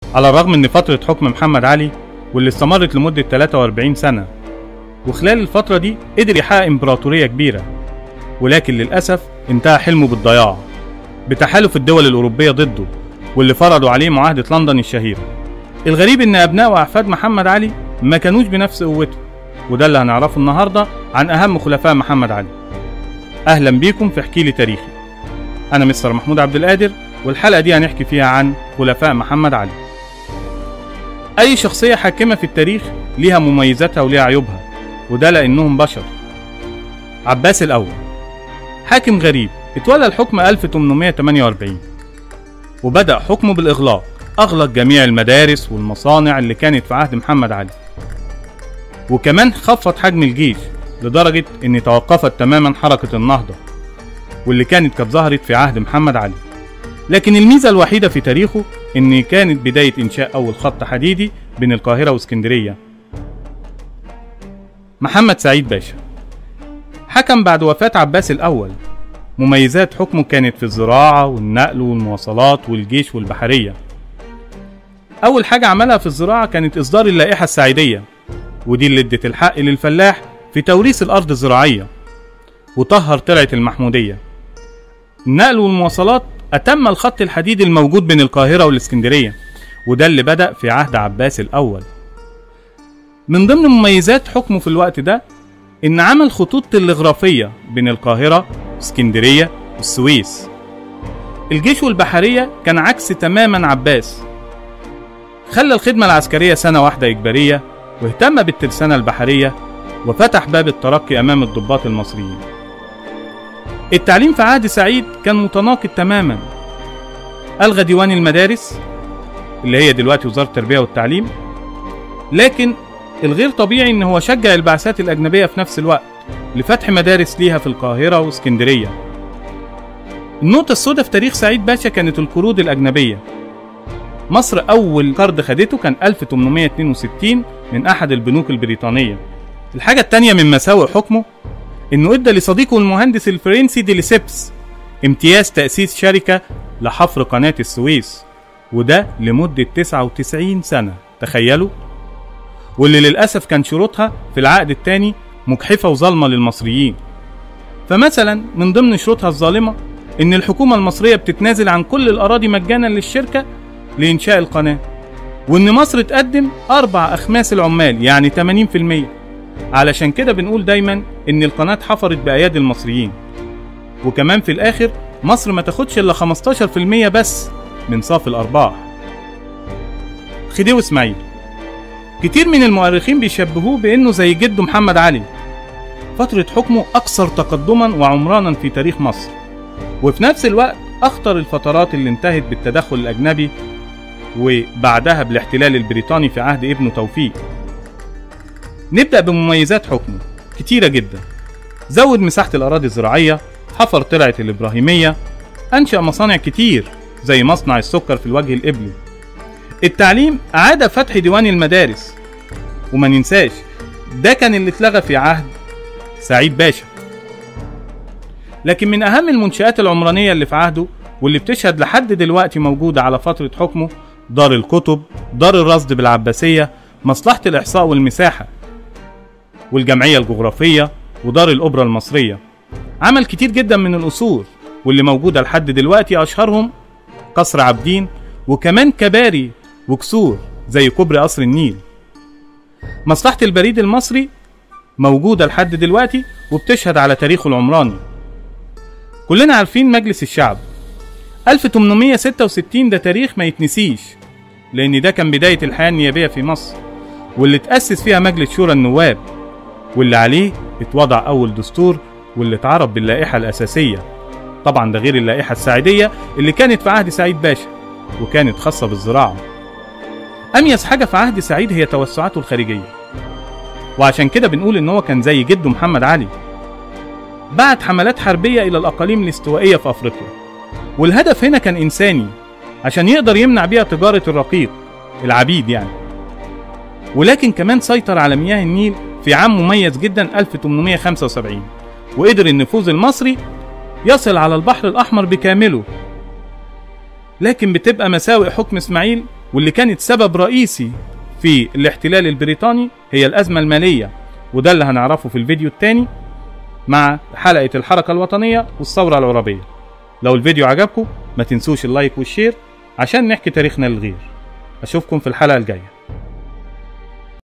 على الرغم ان فترة حكم محمد علي واللي استمرت لمدة 43 سنة وخلال الفترة دي قدر يحقق امبراطورية كبيرة ولكن للأسف انتهى حلمه بالضياع بتحالف الدول الأوروبية ضده واللي فرضوا عليه معاهدة لندن الشهيرة الغريب ان ابناء واحفاد محمد علي ما كانوش بنفس قوته وده اللي هنعرفه النهارده عن اهم خلفاء محمد علي اهلا بيكم في احكي لي تاريخي انا مستر محمود عبد القادر والحلقه دي هنحكي فيها عن خلفاء محمد علي اي شخصيه حاكمه في التاريخ ليها مميزاتها وليها عيوبها وده لانهم بشر عباس الاول حاكم غريب اتولى الحكم 1848 وبدأ حكمه بالإغلاق أغلق جميع المدارس والمصانع اللي كانت في عهد محمد علي وكمان خفض حجم الجيش لدرجة إن توقفت تماما حركة النهضة واللي كانت قد ظهرت في عهد محمد علي لكن الميزة الوحيدة في تاريخه إن كانت بداية إنشاء أول خط حديدي بين القاهرة واسكندرية محمد سعيد باشا حكم بعد وفاة عباس الأول مميزات حكمه كانت في الزراعة والنقل والمواصلات والجيش والبحرية أول حاجة عملها في الزراعة كانت إصدار اللائحة السعيدية ودي اللي ادت الحق للفلاح في توريث الأرض الزراعية وطهر ترعة المحمودية النقل والمواصلات أتم الخط الحديدي الموجود بين القاهرة والإسكندرية وده اللي بدأ في عهد عباس الأول من ضمن مميزات حكمه في الوقت ده إن عمل خطوط تلغرافية بين القاهرة اسكندرية والسويس الجيش والبحرية كان عكس تماما عباس خلى الخدمة العسكرية سنة واحدة إجبارية واهتم بالترسانة البحرية وفتح باب الترقي أمام الضباط المصريين التعليم في عهد سعيد كان متناقض تماما ألغى ديوان المدارس اللي هي دلوقتي وزارة التربية والتعليم لكن الغير طبيعي إن هو شجع البعثات الأجنبية في نفس الوقت لفتح مدارس ليها في القاهرة واسكندرية النقطة السوداء في تاريخ سعيد باشا كانت القروض الأجنبية مصر أول قرض خدته كان 1862 من أحد البنوك البريطانية الحاجة التانية من مساوئ حكمه إنه إدى لصديقه المهندس الفرنسي ديليسيبس امتياز تأسيس شركة لحفر قناة السويس وده لمدة 99 سنة تخيلوا واللي للأسف كان شروطها في العقد الثاني مجحفة وظالمة للمصريين فمثلا من ضمن شروطها الظالمة إن الحكومة المصرية بتتنازل عن كل الأراضي مجانا للشركة لإنشاء القناة وإن مصر تقدم أربع أخماس العمال يعني 80% علشان كده بنقول دايما إن القناة اتحفرت بأيادي المصريين وكمان في الآخر مصر ما تاخدش إلا 15% بس من صافي الأرباح خديوي إسماعيل كتير من المؤرخين بيشبهوه بإنه زي جده محمد علي فترة حكمه أكثر تقدما وعمرانا في تاريخ مصر وفي نفس الوقت أخطر الفترات اللي انتهت بالتدخل الأجنبي وبعدها بالاحتلال البريطاني في عهد ابنه توفيق نبدأ بمميزات حكمه كتيرة جدا زود مساحة الأراضي الزراعية حفر ترعة الإبراهيمية أنشأ مصانع كتير زي مصنع السكر في الوجه الإبلي التعليم أعاد فتح ديوان المدارس وما ننساش ده كان اللي اتلغى في عهد سعيد باشا لكن من أهم المنشآت العمرانية اللي في عهده واللي بتشهد لحد دلوقتي موجودة على فترة حكمه دار الكتب دار الرصد بالعباسية مصلحة الإحصاء والمساحة والجمعية الجغرافية ودار الأوبرا المصرية عمل كتير جدا من القصور واللي موجودة لحد دلوقتي أشهرهم قصر عابدين وكمان كباري وكسور زي كوبري قصر النيل مصلحة البريد المصري موجودة لحد دلوقتي وبتشهد على تاريخه العمراني كلنا عارفين مجلس الشعب 1866 ده تاريخ ما يتنسيش لأن ده كان بداية الحياة النيابية في مصر واللي تأسس فيها مجلس شورى النواب واللي عليه اتوضع أول دستور واللي اتعرف باللائحة الأساسية طبعا ده غير اللائحة السعيدية اللي كانت في عهد سعيد باشا وكانت خاصة بالزراعة أميز حاجة في عهد سعيد هي توسعاته الخارجية وعشان كده بنقول إن هو كان زي جده محمد علي بعت حملات حربية إلى الأقاليم الاستوائية في أفريقيا والهدف هنا كان إنساني عشان يقدر يمنع بيها تجارة الرقيق العبيد يعني ولكن كمان سيطر على مياه النيل في عام مميز جدا 1875 وقدر النفوذ المصري يصل على البحر الأحمر بكامله لكن بتبقى مساوئ حكم اسماعيل واللي كانت سبب رئيسي في الاحتلال البريطاني هي الأزمة المالية وده اللي هنعرفه في الفيديو التاني مع حلقة الحركة الوطنية والثورة العربية لو الفيديو عجبكم ما تنسوش اللايك والشير عشان نحكي تاريخنا للغير أشوفكم في الحلقة الجاية